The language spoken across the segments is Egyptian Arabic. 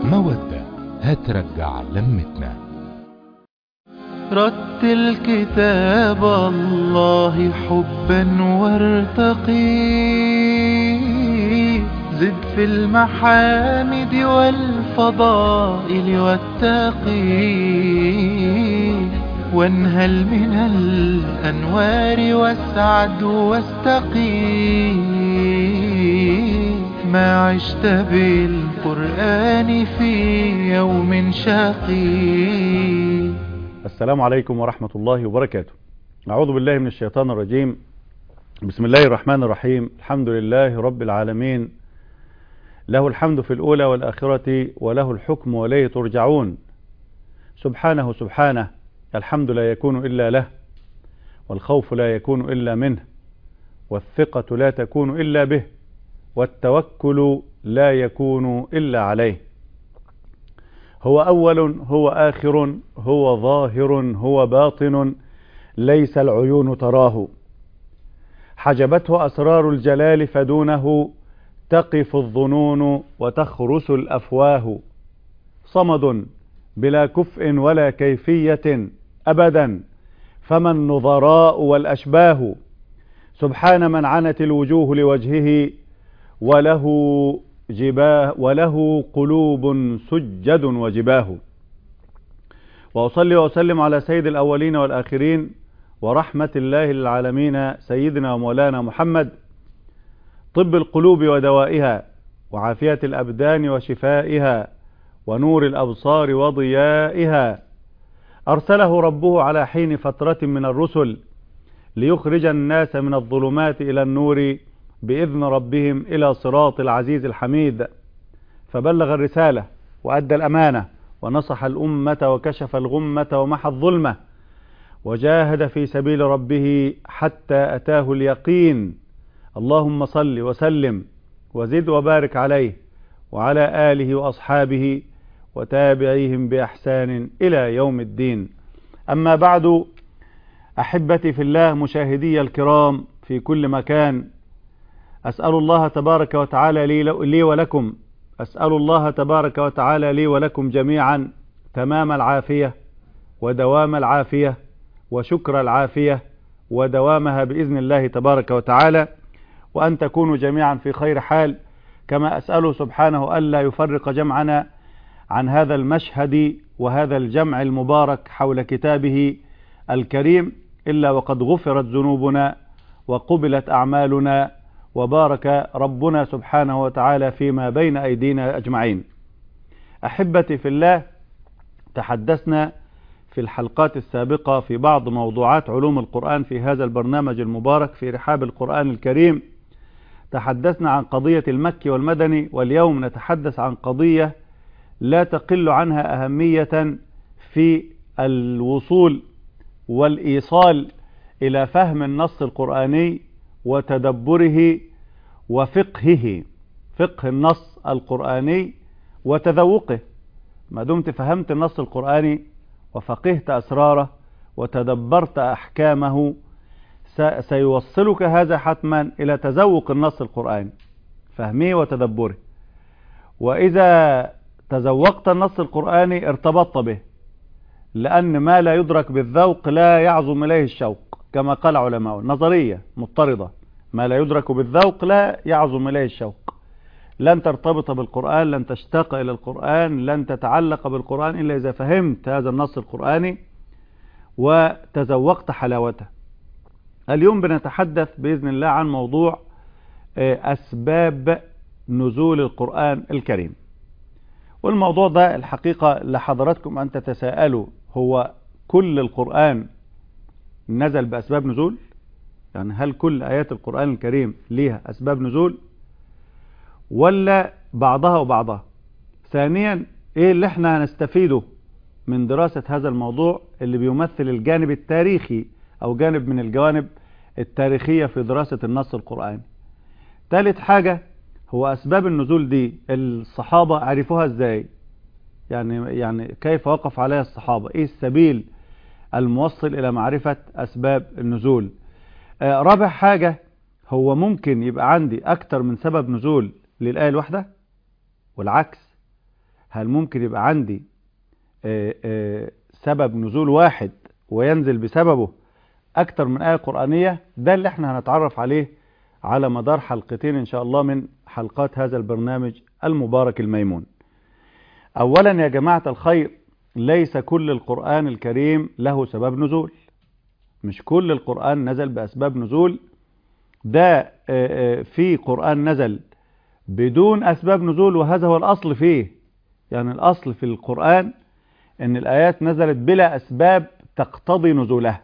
مودة هترجع لمتنا رتل كتاب الله حبا وارتقي زد في المحامد والفضائل والتقي وانهل من الأنوار واسعد واستقي ما عشت بالقرآن في يوم شقي السلام عليكم ورحمة الله وبركاته أعوذ بالله من الشيطان الرجيم بسم الله الرحمن الرحيم الحمد لله رب العالمين له الحمد في الأولى والآخرة وله الحكم وإليه ترجعون سبحانه سبحانه الحمد لا يكون إلا له والخوف لا يكون إلا منه والثقة لا تكون إلا به والتوكل لا يكون إلا عليه هو أول هو آخر هو ظاهر هو باطن ليس العيون تراه حجبته أسرار الجلال فدونه تقف الظنون وتخرس الأفواه صمد بلا كفء ولا كيفية أبدا فما النظراء والأشباه سبحان من عنت الوجوه لوجهه وله جباه وله قلوب سجد وجباه وأصلي وأسلم على سيد الأولين والآخرين ورحمة الله للعالمين سيدنا ومولانا محمد طب القلوب ودوائها وعافية الأبدان وشفائها ونور الأبصار وضيائها أرسله ربه على حين فترة من الرسل ليخرج الناس من الظلمات إلى النور بإذن ربهم إلى صراط العزيز الحميد فبلغ الرسالة وأدى الأمانة ونصح الأمة وكشف الغمة ومحى الظلمة وجاهد في سبيل ربه حتى أتاه اليقين اللهم صل وسلم وزد وبارك عليه وعلى آله وأصحابه وتابعيهم بإحسان إلى يوم الدين أما بعد أحبتي في الله مشاهدي الكرام في كل مكان أسأل الله تبارك وتعالى لي, لي ولكم أسأل الله تبارك وتعالى لي ولكم جميعا تمام العافية ودوام العافية وشكر العافية ودوامها بإذن الله تبارك وتعالى وأن تكونوا جميعا في خير حال كما أسأله سبحانه ألا يفرق جمعنا عن هذا المشهد وهذا الجمع المبارك حول كتابه الكريم إلا وقد غفرت ذنوبنا وقبلت أعمالنا وبارك ربنا سبحانه وتعالى فيما بين أيدينا أجمعين أحبتي في الله تحدثنا في الحلقات السابقة في بعض موضوعات علوم القرآن في هذا البرنامج المبارك في رحاب القرآن الكريم تحدثنا عن قضية المكي والمدني واليوم نتحدث عن قضية لا تقل عنها أهمية في الوصول والإيصال إلى فهم النص القرآني وتدبره وفقهه فقه النص القرآني وتذوقه ما دمت فهمت النص القرآني وفقهت أسراره وتدبرت أحكامه سيوصلك هذا حتما إلى تذوق النص القرآني فهمه وتدبره وإذا تذوقت النص القرآني ارتبطت به لأن ما لا يدرك بالذوق لا يعظم إليه الشوق كما قال علماء نظرية مضطردة ما لا يدرك بالذوق لا يعظم إليه الشوق لن ترتبط بالقرآن لن تشتاق إلى القرآن لن تتعلق بالقرآن إلا إذا فهمت هذا النص القرآني وتذوقت حلاوته اليوم بنتحدث بإذن الله عن موضوع أسباب نزول القرآن الكريم والموضوع ده الحقيقة لحضراتكم أن تتساءلوا هو كل القرآن نزل بأسباب نزول يعني هل كل آيات القرآن الكريم ليها أسباب نزول ولا بعضها وبعضها ثانيا ايه اللي احنا هنستفيده من دراسة هذا الموضوع اللي بيمثل الجانب التاريخي او جانب من الجوانب التاريخية في دراسة النص القرآني ثالث حاجة هو أسباب النزول دي الصحابة عرفوها ازاي يعني يعني كيف وقف عليها الصحابة ايه السبيل الموصل الى معرفة اسباب النزول آه رابع حاجة هو ممكن يبقى عندي اكتر من سبب نزول للآية الواحدة والعكس هل ممكن يبقى عندي آه، آه، سبب نزول واحد وينزل بسببه أكتر من آية قرآنية ده اللي احنا هنتعرف عليه على مدار حلقتين إن شاء الله من حلقات هذا البرنامج المبارك الميمون أولا يا جماعة الخير ليس كل القرآن الكريم له سبب نزول مش كل القرآن نزل بأسباب نزول ده آه، آه، في قرآن نزل بدون أسباب نزول وهذا هو الأصل فيه يعني الأصل في القرآن أن الآيات نزلت بلا أسباب تقتضي نزولها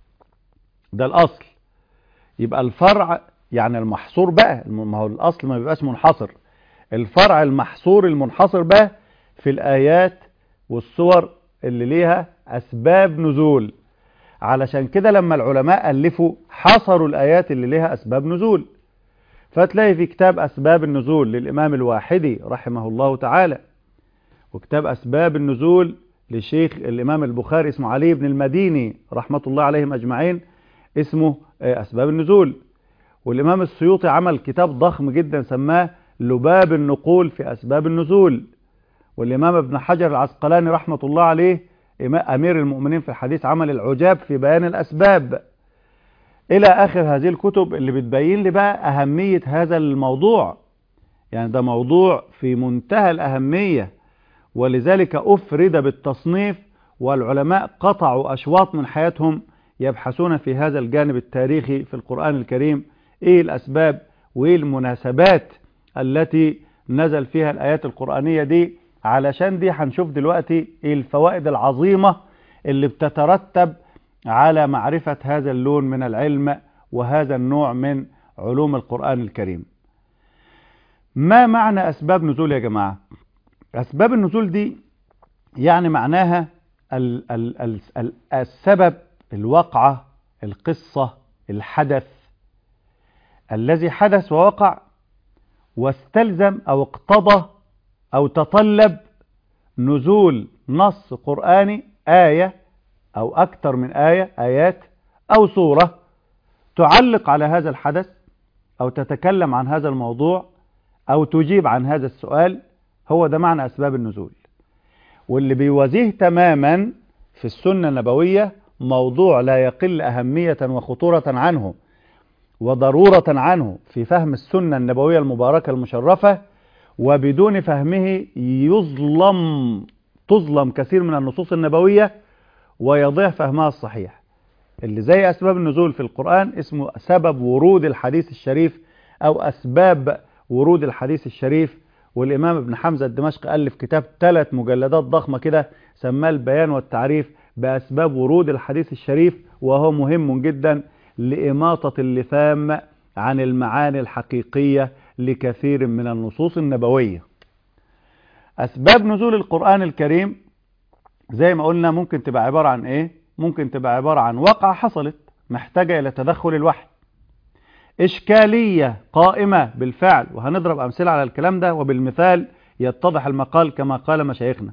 ده الأصل يبقى الفرع يعني المحصور بقى ما هو الأصل ما بيبقاش منحصر الفرع المحصور المنحصر بقى في الآيات والصور اللي ليها أسباب نزول علشان كده لما العلماء ألفوا حصروا الآيات اللي ليها أسباب نزول فتلاقي في كتاب أسباب النزول للإمام الواحدي رحمه الله تعالى وكتاب أسباب النزول لشيخ الإمام البخاري اسمه علي بن المديني رحمة الله عليهم أجمعين اسمه آه، أسباب النزول والإمام السيوطي عمل كتاب ضخم جدا سماه لباب النقول في أسباب النزول والإمام ابن حجر العسقلاني رحمة الله عليه إما- أمير المؤمنين في الحديث عمل العجاب في بيان الأسباب إلى آخر هذه الكتب اللي بتبين لي بقى أهمية هذا الموضوع يعني ده موضوع في منتهى الأهمية ولذلك أفرد بالتصنيف والعلماء قطعوا أشواط من حياتهم يبحثون في هذا الجانب التاريخي في القرآن الكريم إيه الأسباب وإيه المناسبات التي نزل فيها الآيات القرآنية دي علشان دي هنشوف دلوقتي إيه الفوائد العظيمة اللي بتترتب على معرفة هذا اللون من العلم وهذا النوع من علوم القرآن الكريم ما معنى أسباب نزول يا جماعة أسباب النزول دي يعني معناها ال ال ال ال السبب الواقعة القصة الحدث الذي حدث ووقع واستلزم أو اقتضى أو تطلب نزول نص قرآني آية أو أكثر من آية آيات أو سورة تعلق على هذا الحدث أو تتكلم عن هذا الموضوع أو تجيب عن هذا السؤال هو ده معنى أسباب النزول واللي بيوازيه تماما في السنة النبوية موضوع لا يقل أهمية وخطورة عنه وضرورة عنه في فهم السنة النبوية المباركة المشرفة وبدون فهمه يظلم تظلم كثير من النصوص النبوية ويضيع فهمها الصحيح اللي زي أسباب النزول في القرآن اسمه سبب ورود الحديث الشريف أو أسباب ورود الحديث الشريف والإمام ابن حمزة الدمشقي ألف كتاب ثلاث مجلدات ضخمة كده سماه البيان والتعريف بأسباب ورود الحديث الشريف وهو مهم جدا لإماطة اللثام عن المعاني الحقيقية لكثير من النصوص النبوية أسباب نزول القرآن الكريم زي ما قلنا ممكن تبقى عبارة عن إيه ممكن تبقى عبارة عن واقعة حصلت محتاجة إلى تدخل الوحي إشكالية قائمة بالفعل وهنضرب أمثلة على الكلام ده وبالمثال يتضح المقال كما قال مشايخنا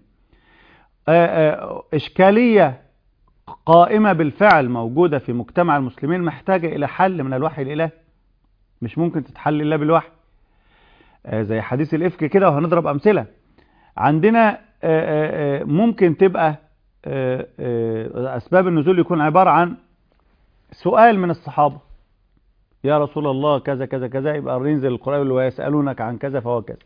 آه، آه، إشكالية قائمة بالفعل موجودة في مجتمع المسلمين محتاجة إلى حل من الوحي الإلهي مش ممكن تتحل إلا بالوحي آه، زي حديث الإفك كده وهنضرب أمثلة عندنا آه، آه، آه، ممكن تبقى آه، آه، أسباب النزول يكون عبارة عن سؤال من الصحابة يا رسول الله كذا كذا كذا يبقى ينزل القرآن ويسألونك عن كذا فهو كذا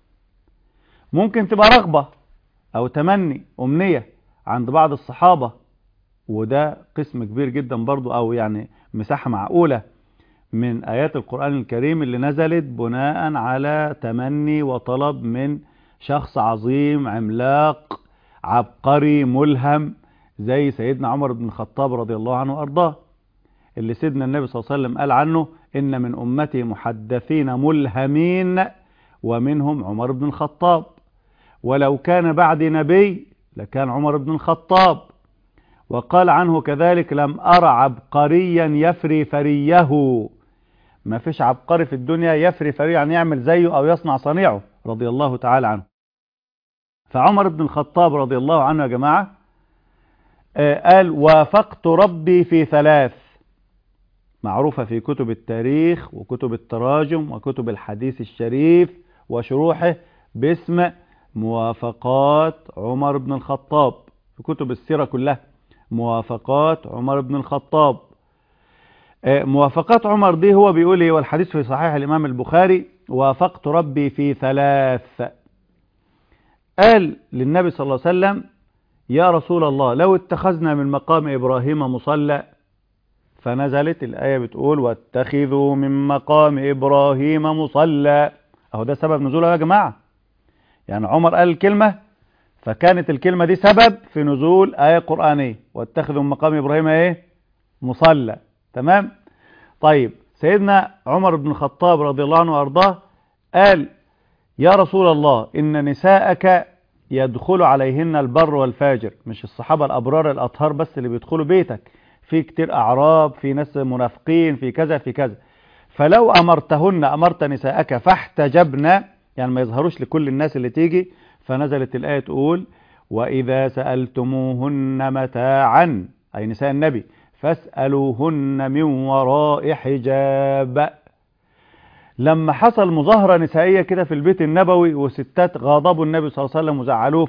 ممكن تبقى رغبة أو تمني أمنية عند بعض الصحابة وده قسم كبير جدا برضو أو يعني مساحة معقولة من آيات القرآن الكريم اللي نزلت بناء على تمني وطلب من شخص عظيم عملاق عبقري ملهم زي سيدنا عمر بن الخطاب رضي الله عنه وأرضاه اللي سيدنا النبي صلى الله عليه وسلم قال عنه إن من أمتي محدثين ملهمين ومنهم عمر بن الخطاب ولو كان بعدي نبي لكان عمر بن الخطاب وقال عنه كذلك لم أرى عبقريا يفري فريه ما فيش عبقري في الدنيا يفري فريه يعني يعمل زيه أو يصنع صنيعه رضي الله تعالى عنه فعمر بن الخطاب رضي الله عنه يا جماعة آه، قال وافقت ربي في ثلاث معروفة في كتب التاريخ وكتب التراجم وكتب الحديث الشريف وشروحه باسم موافقات عمر بن الخطاب في كتب السيرة كلها موافقات عمر بن الخطاب موافقات عمر دي هو بيقول ايه والحديث في صحيح الإمام البخاري وافقت ربي في ثلاث قال للنبي صلى الله عليه وسلم يا رسول الله لو اتخذنا من مقام إبراهيم مصلى فنزلت الآية بتقول واتخذوا من مقام إبراهيم مصلى أهو ده سبب نزولها يا جماعة يعني عمر قال الكلمة فكانت الكلمة دي سبب في نزول آية قرآنية واتخذوا من مقام إبراهيم إيه مصلى تمام طيب سيدنا عمر بن الخطاب رضي الله عنه وأرضاه قال يا رسول الله إن نساءك يدخل عليهن البر والفاجر مش الصحابة الأبرار الأطهار بس اللي بيدخلوا بيتك في كتير أعراب في ناس منافقين في كذا في كذا فلو أمرتهن أمرت نساءك فاحتجبن يعني ما يظهروش لكل الناس اللي تيجي فنزلت الآية تقول وإذا سألتموهن متاعا أي نساء النبي فاسألوهن من وراء حجاب لما حصل مظاهرة نسائية كده في البيت النبوي وستات غاضبوا النبي صلى الله عليه وسلم وزعلوه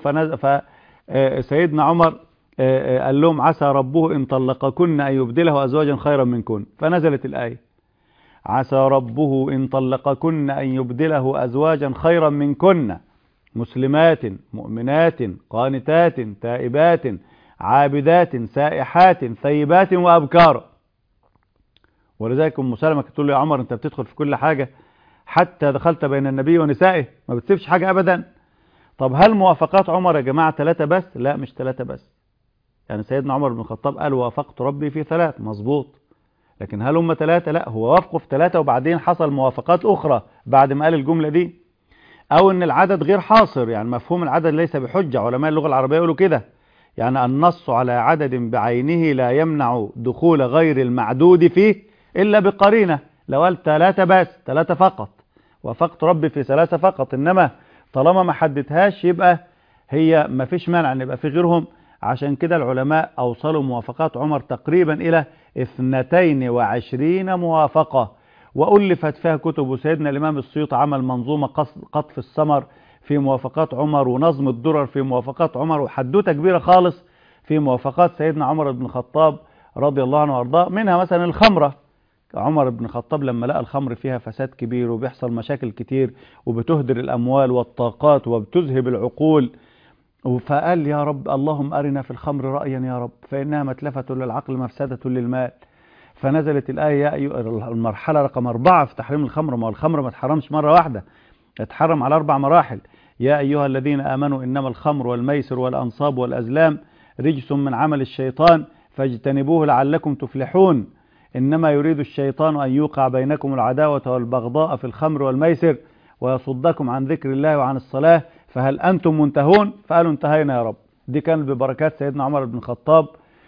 فسيدنا عمر قال لهم عسى ربه إن طلقكن أن يبدله أزواجا خيرا منكن فنزلت الآية عسى ربه إن طلقكن أن يبدله أزواجا خيرا منكن مسلمات مؤمنات قانتات تائبات عابدات سائحات ثيبات وأبكار ولذلك ام سلمة تقول له يا عمر انت بتدخل في كل حاجة حتى دخلت بين النبي ونسائه ما بتسيبش حاجة ابدا طب هل موافقات عمر يا جماعة ثلاثة بس لا مش ثلاثة بس يعني سيدنا عمر بن الخطاب قال وافقت ربي في ثلاث مظبوط لكن هل هم ثلاثة لا هو وافقوا في ثلاثة وبعدين حصل موافقات اخرى بعد ما قال الجملة دي او ان العدد غير حاصر يعني مفهوم العدد ليس بحجة علماء اللغة العربية يقولوا كده يعني النص على عدد بعينه لا يمنع دخول غير المعدود فيه إلا بقرينة لو قال ثلاثة بس ثلاثة فقط وافقت ربي في ثلاثة فقط إنما طالما ما حددهاش يبقى هي ما فيش مانع أن يبقى في غيرهم عشان كده العلماء أوصلوا موافقات عمر تقريبا إلى 22 موافقة وألفت فيها كتب سيدنا الإمام السيوط عمل منظومة قطف السمر في موافقات عمر ونظم الدرر في موافقات عمر وحدوتة كبيرة خالص في موافقات سيدنا عمر بن الخطاب رضي الله عنه وارضاه منها مثلا الخمرة عمر بن الخطاب لما لقى الخمر فيها فساد كبير وبيحصل مشاكل كتير وبتهدر الأموال والطاقات وبتذهب العقول فقال يا رب اللهم أرنا في الخمر رأيا يا رب فإنها متلفة للعقل مفسدة للمال فنزلت الآية المرحلة رقم أربعة في تحريم الخمر ما الخمر ما تحرمش مرة واحدة اتحرم على أربع مراحل يا أيها الذين آمنوا إنما الخمر والميسر والأنصاب والأزلام رجس من عمل الشيطان فاجتنبوه لعلكم تفلحون إنما يريد الشيطان أن يوقع بينكم العداوة والبغضاء في الخمر والميسر ويصدكم عن ذكر الله وعن الصلاة فهل أنتم منتهون فقالوا انتهينا يا رب دي كانت ببركات سيدنا عمر بن الخطاب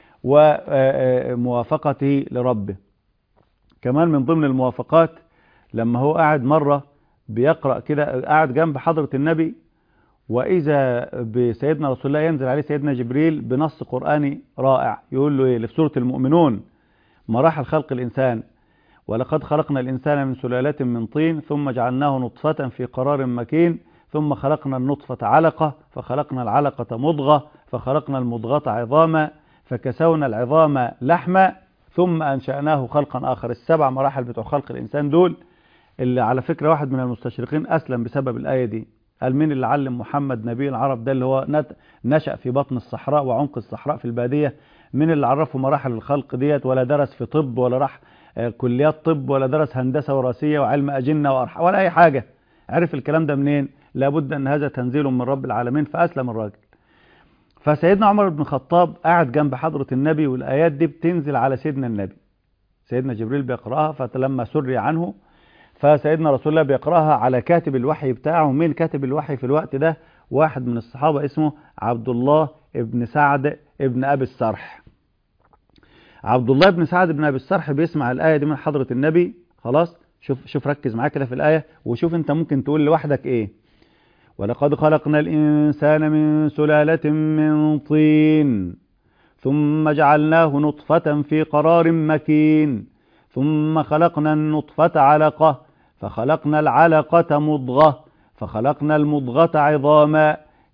وموافقته لربه كمان من ضمن الموافقات لما هو قاعد مرة بيقرأ كده قاعد جنب حضرة النبي وإذا بسيدنا رسول الله ينزل عليه سيدنا جبريل بنص قرآني رائع يقول له إيه في سورة المؤمنون مراحل خلق الإنسان ولقد خلقنا الإنسان من سلالة من طين ثم جعلناه نطفة في قرار مكين ثم خلقنا النطفة علقة فخلقنا العلقة مضغة فخلقنا المضغة عظاما فكسونا العظام لحما ثم أنشأناه خلقا آخر السبع مراحل بتوع خلق الإنسان دول اللي على فكرة واحد من المستشرقين أسلم بسبب الآية دي قال مين اللي علم محمد نبي العرب ده اللي هو نشأ في بطن الصحراء وعمق الصحراء في البادية مين اللي عرفه مراحل الخلق ديت ولا درس في طب ولا راح كليات طب ولا درس هندسة وراثية وعلم أجنة وأرحام ولا أي حاجة عرف الكلام ده منين لابد أن هذا تنزيل من رب العالمين فأسلم الراجل فسيدنا عمر بن الخطاب قاعد جنب حضرة النبي والآيات دي بتنزل على سيدنا النبي سيدنا جبريل بيقرأها فلما سري عنه فسيدنا رسول الله بيقرأها على كاتب الوحي بتاعه مين كاتب الوحي في الوقت ده واحد من الصحابة اسمه عبد الله ابن سعد ابن أبي السرح عبد الله بن سعد بن أبي السرح بيسمع الآية دي من حضرة النبي خلاص شوف شوف ركز معايا كده في الآية وشوف أنت ممكن تقول لوحدك إيه ولقد خلقنا الإنسان من سلالة من طين ثم جعلناه نطفة في قرار مكين ثم خلقنا النطفة علقة فخلقنا العلقة مضغة فخلقنا المضغة عظاما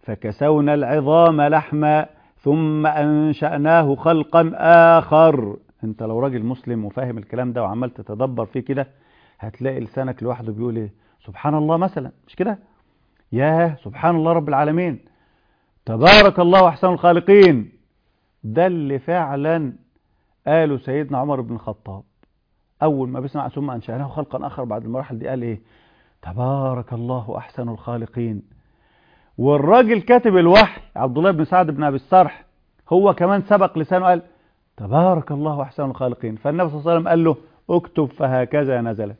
فكسونا العظام لحما ثم أنشأناه خلقا آخر انت لو راجل مسلم وفاهم الكلام ده وعمال تتدبر فيه كده هتلاقي لسانك لوحده بيقول ايه سبحان الله مثلا مش كده ياه سبحان الله رب العالمين تبارك الله احسن الخالقين ده اللي فعلا قاله سيدنا عمر بن الخطاب اول ما بيسمع ثم انشأناه خلقا اخر بعد المراحل دي قال ايه تبارك الله احسن الخالقين والراجل كاتب الوحي عبد الله بن سعد بن ابي السرح هو كمان سبق لسانه قال تبارك الله احسن الخالقين فالنبي صلى الله عليه وسلم قال له اكتب فهكذا نزلت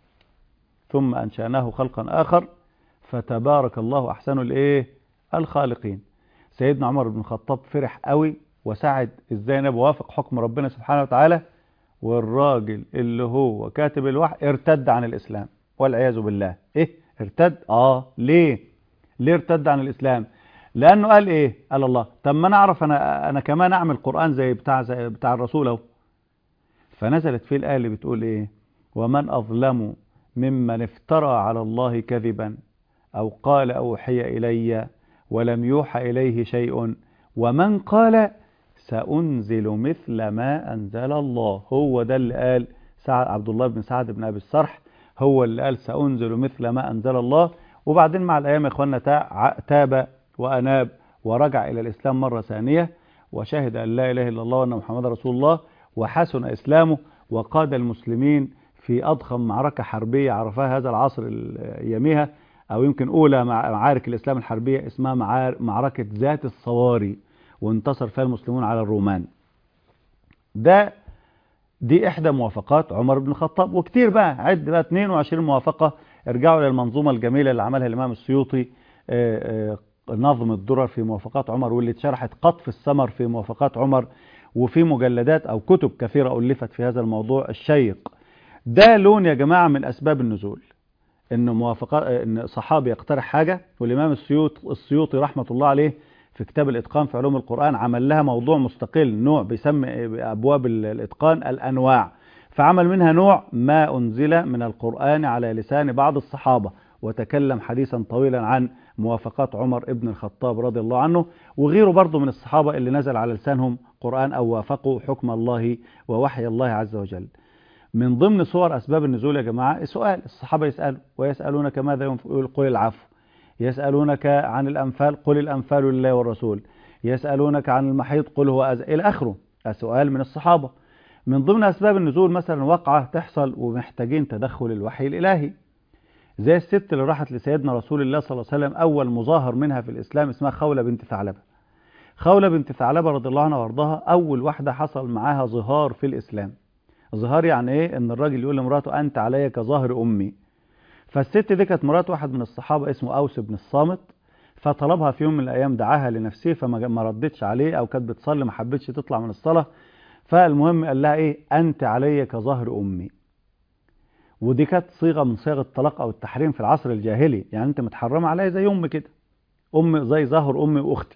ثم انشأناه خلقا اخر فتبارك الله احسن الايه الخالقين سيدنا عمر بن الخطاب فرح قوي وسعد ازاي انا بوافق حكم ربنا سبحانه وتعالى والراجل اللي هو كاتب الوحي ارتد عن الاسلام والعياذ بالله ايه ارتد اه ليه ليه ارتد عن الاسلام لانه قال ايه قال الله طب ما انا اعرف انا انا كمان اعمل قران زي بتاع زي بتاع الرسول اهو فنزلت فيه الايه اللي بتقول ايه ومن اظلم ممن افترى على الله كذبا او قال اوحي الي ولم يوحى اليه شيء ومن قال سأنزل مثل ما أنزل الله هو ده اللي قال سعد عبد الله بن سعد بن أبي الصرح هو اللي قال سأنزل مثل ما أنزل الله وبعدين مع الأيام يا إخواننا تاب وأناب ورجع إلى الإسلام مرة ثانية وشهد أن لا إله إلا الله وأن محمد رسول الله وحسن إسلامه وقاد المسلمين في أضخم معركة حربية عرفها هذا العصر يميها أو يمكن أولى معارك الإسلام الحربية اسمها معركة ذات الصواري وانتصر فيها المسلمون على الرومان ده دي إحدى موافقات عمر بن الخطاب وكتير بقى عد بقى 22 موافقة ارجعوا للمنظومة الجميلة اللي عملها الإمام السيوطي نظم الدرر في موافقات عمر واللي اتشرحت قطف الثمر في موافقات عمر وفي مجلدات أو كتب كثيرة ألفت في هذا الموضوع الشيق ده لون يا جماعة من أسباب النزول إن موافقات إن صحابي يقترح حاجة والإمام السيوط السيوطي رحمة الله عليه في كتاب الإتقان في علوم القرآن عمل لها موضوع مستقل نوع بيسمي أبواب الإتقان الأنواع فعمل منها نوع ما أنزل من القرآن على لسان بعض الصحابة وتكلم حديثا طويلا عن موافقات عمر ابن الخطاب رضي الله عنه وغيره برضه من الصحابة اللي نزل على لسانهم قرآن أو وافقوا حكم الله ووحي الله عز وجل من ضمن صور أسباب النزول يا جماعة سؤال الصحابة يسألوا ويسألونك ماذا يقول قل العفو يسألونك عن الأنفال قل الأنفال لله والرسول يسألونك عن المحيط قل هو أز... إلى آخره سؤال من الصحابة من ضمن أسباب النزول مثلا وقعة تحصل ومحتاجين تدخل الوحي الإلهي زي الست اللي راحت لسيدنا رسول الله صلى الله عليه وسلم أول مظاهر منها في الإسلام اسمها خولة بنت ثعلبة خولة بنت ثعلبة رضي الله عنها وارضاها أول واحدة حصل معاها ظهار في الإسلام ظهار يعني إيه إن الراجل يقول لمراته أنت علي كظهر أمي فالست دي كانت مرات واحد من الصحابة اسمه أوس بن الصامت فطلبها في يوم من الأيام دعاها لنفسه فما ردتش عليه أو كانت بتصلي ما حبتش تطلع من الصلاة فالمهم قال لها إيه أنت علي كظهر أمي ودي كانت صيغة من صيغ الطلاق أو التحريم في العصر الجاهلي يعني أنت متحرمة عليا زي أمي كده أم زي ظهر أمي وأختي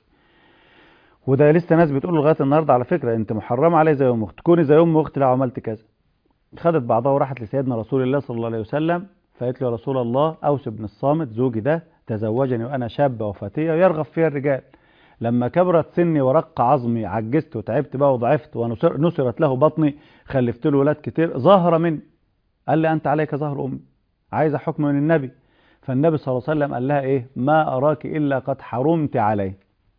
وده لسه ناس بتقول لغاية النهاردة على فكرة أنت محرمة عليا زي أم أختي كوني زي أم أختي لو عملت كذا خدت بعضها وراحت لسيدنا رسول الله صلى الله عليه وسلم فقالت له يا رسول الله أوس بن الصامت زوجي ده تزوجني وأنا شابة وفتية ويرغب فيها الرجال لما كبرت سني ورق عظمي عجزت وتعبت بقى وضعفت ونصرت له بطني خلفت له ولاد كتير ظاهرة مني قال لي أنت عليك ظهر أمي عايز حكم من النبي فالنبي صلى الله عليه وسلم قال لها إيه ما أراك إلا قد حرمت عليه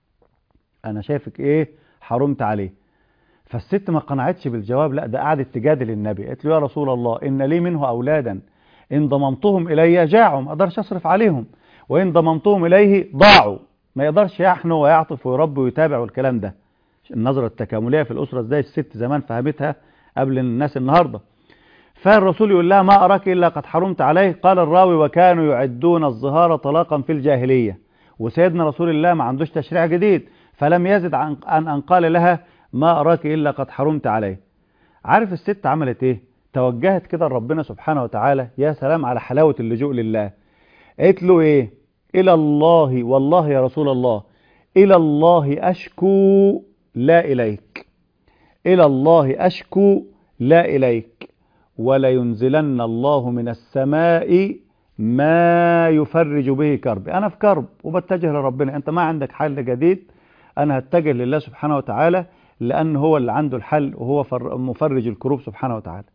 أنا شايفك إيه حرمت عليه فالست ما قنعتش بالجواب لا ده قعدت تجادل النبي قالت له يا رسول الله إن لي منه أولادا إن ضممتهم إلي جاعوا ما أقدرش أصرف عليهم وإن ضممتهم إليه ضاعوا ما يقدرش يحنو ويعطف ويربي ويتابع والكلام ده النظرة التكاملية في الأسرة ازاي الست زمان فهمتها قبل الناس النهاردة فالرسول يقول لها ما أراك إلا قد حرمت عليه قال الراوي وكانوا يعدون الظهار طلاقا في الجاهلية وسيدنا رسول الله ما عندوش تشريع جديد فلم يزد عن أن قال لها ما أراك إلا قد حرمت عليه عارف الست عملت إيه توجهت كده لربنا سبحانه وتعالى يا سلام على حلاوة اللجوء لله قالت له إيه إلى الله والله يا رسول الله إلى الله أشكو لا إليك إلى الله أشكو لا إليك ولينزلن الله من السماء ما يفرج به كربي أنا في كرب وبتجه لربنا أنت ما عندك حل جديد أنا هتجه لله سبحانه وتعالى لأن هو اللي عنده الحل وهو فر- مفرج الكروب سبحانه وتعالى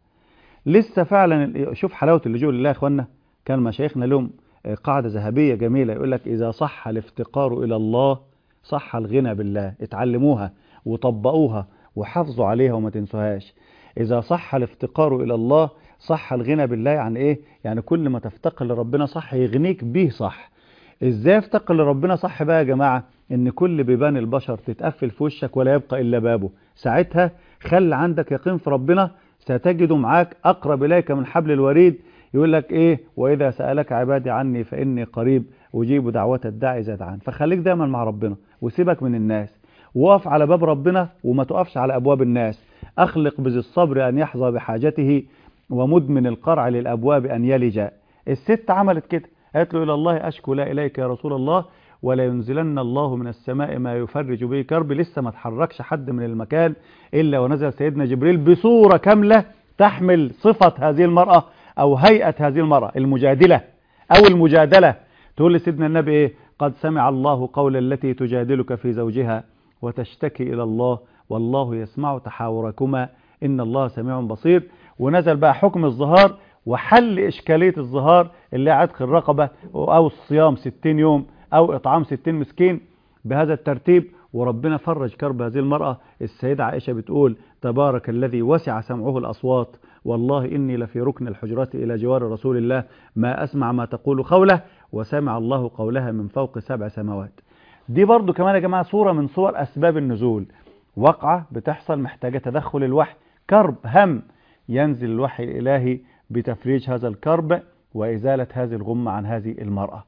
لسه فعلا شوف حلاوة اللجوء لله يا اخوانا كان مشايخنا لهم قاعدة ذهبية جميلة يقول لك إذا صح الافتقار إلى الله صح الغنى بالله اتعلموها وطبقوها وحافظوا عليها وما تنسوهاش إذا صح الافتقار إلى الله صح الغنى بالله يعني إيه؟ يعني كل ما تفتقر لربنا صح يغنيك به صح إزاي افتقر لربنا صح بقى يا جماعة إن كل بيبان البشر تتقفل في وشك ولا يبقى إلا بابه ساعتها خل عندك يقين في ربنا ستجد معاك أقرب إليك من حبل الوريد يقول لك إيه وإذا سألك عبادي عني فإني قريب أجيب دعوة الداعي إذا دعان فخليك دايما مع ربنا وسيبك من الناس وقف على باب ربنا وما تقفش على أبواب الناس أخلق بذي الصبر أن يحظى بحاجته ومدمن القرع للأبواب أن يلج الست عملت كده قالت له إلى الله أشكو لا إليك يا رسول الله ولا ينزلن الله من السماء ما يفرج به كرب لسه ما تحركش حد من المكان إلا ونزل سيدنا جبريل بصورة كاملة تحمل صفة هذه المرأة أو هيئة هذه المرأة المجادلة أو المجادلة تقول لسيدنا النبي إيه قد سمع الله قول التي تجادلك في زوجها وتشتكي إلى الله والله يسمع تحاوركما إن الله سميع بصير ونزل بقى حكم الظهار وحل إشكالية الظهار اللي عتق الرقبة أو الصيام 60 يوم أو إطعام 60 مسكين بهذا الترتيب وربنا فرج كرب هذه المرأة السيدة عائشة بتقول تبارك الذي وسع سمعه الأصوات والله إني لفي ركن الحجرات إلى جوار رسول الله ما أسمع ما تقول قوله وسمع الله قولها من فوق سبع سماوات دي برضو كمان يا جماعة صورة من صور أسباب النزول وقعة بتحصل محتاجة تدخل الوحي كرب هم ينزل الوحي الإلهي بتفريج هذا الكرب وإزالة هذه الغمة عن هذه المرأة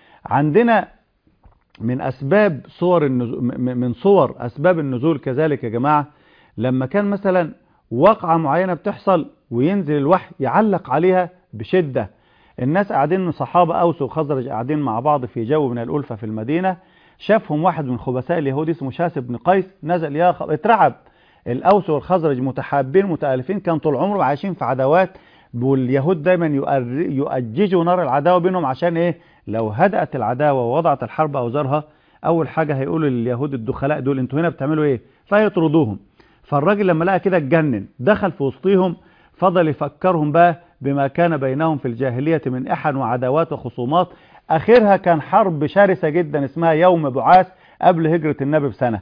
عندنا من أسباب صور النزول من صور أسباب النزول كذلك يا جماعة لما كان مثلا وقعة معينة بتحصل وينزل الوحي يعلق عليها بشدة الناس قاعدين صحابة أوس وخزرج قاعدين مع بعض في جو من الألفة في المدينة شافهم واحد من خبثاء اليهود اسمه شاس بن قيس نزل يا خ... اترعب الأوس والخزرج متحابين متآلفين كان طول عمرهم عايشين في عداوات واليهود دايما يؤر- يؤججوا نار العداوة بينهم عشان ايه لو هدأت العداوة ووضعت الحرب أوزارها أول حاجة هيقولوا لليهود الدخلاء دول انتوا هنا بتعملوا ايه فيطردوهم فالراجل لما لقى كده اتجنن دخل في وسطهم فضل يفكرهم بقى بما كان بينهم في الجاهلية من إحن وعداوات وخصومات آخرها كان حرب شرسة جدا اسمها يوم بعاث قبل هجرة النبي بسنة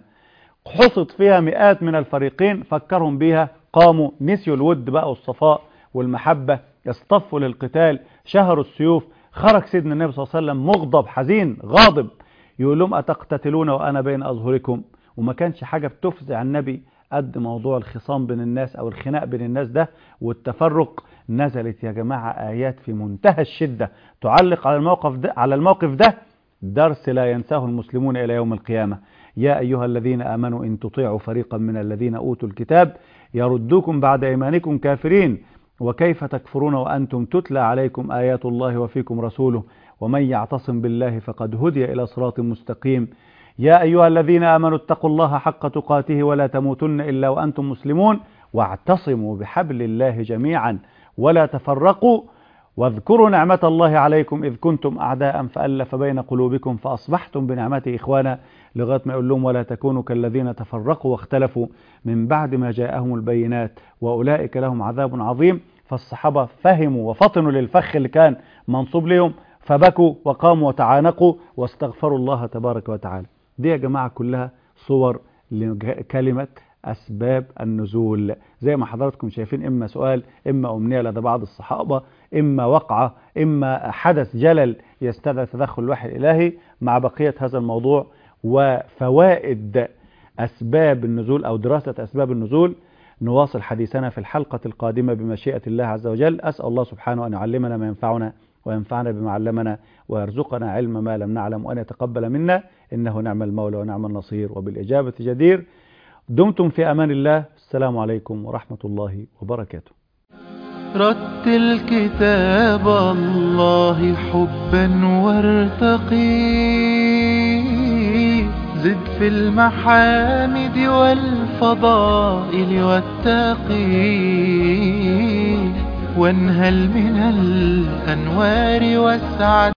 حصت فيها مئات من الفريقين فكرهم بيها قاموا نسيوا الود بقى والصفاء والمحبة اصطفوا للقتال شهروا السيوف خرج سيدنا النبي صلى الله عليه وسلم مغضب حزين غاضب يقول لهم أتقتتلون وأنا بين أظهركم وما كانش حاجة بتفزع النبي قد موضوع الخصام بين الناس أو الخناق بين الناس ده والتفرق نزلت يا جماعة آيات في منتهى الشدة تعلق على الموقف ده على الموقف ده درس لا ينساه المسلمون إلى يوم القيامة يا أيها الذين آمنوا إن تطيعوا فريقا من الذين أوتوا الكتاب يردوكم بعد إيمانكم كافرين وكيف تكفرون وأنتم تتلى عليكم آيات الله وفيكم رسوله ومن يعتصم بالله فقد هدي إلى صراط مستقيم يا أيها الذين آمنوا اتقوا الله حق تقاته ولا تموتن إلا وأنتم مسلمون واعتصموا بحبل الله جميعا ولا تفرقوا واذكروا نعمة الله عليكم إذ كنتم أعداء فألف بين قلوبكم فأصبحتم بنعمته إخوانا لغاية ما يقول لهم ولا تكونوا كالذين تفرقوا واختلفوا من بعد ما جاءهم البينات وأولئك لهم عذاب عظيم فالصحابة فهموا وفطنوا للفخ اللي كان منصوب لهم فبكوا وقاموا وتعانقوا واستغفروا الله تبارك وتعالى دي يا جماعة كلها صور لكلمة أسباب النزول زي ما حضراتكم شايفين إما سؤال إما أمنية لدى بعض الصحابة إما وقعة إما حدث جلل يستدعي تدخل الوحي الإلهي مع بقية هذا الموضوع وفوائد أسباب النزول أو دراسة أسباب النزول نواصل حديثنا في الحلقة القادمة بمشيئة الله عز وجل أسأل الله سبحانه أن يعلمنا ما ينفعنا وينفعنا بما علمنا ويرزقنا علم ما لم نعلم وأن يتقبل منا إنه نعم المولى ونعم النصير وبالإجابة جدير دمتم في أمان الله السلام عليكم ورحمة الله وبركاته رتل كتاب الله حبا وارتقي زد في المحامد والفضائل والتقي وانهل من الأنوار والسعد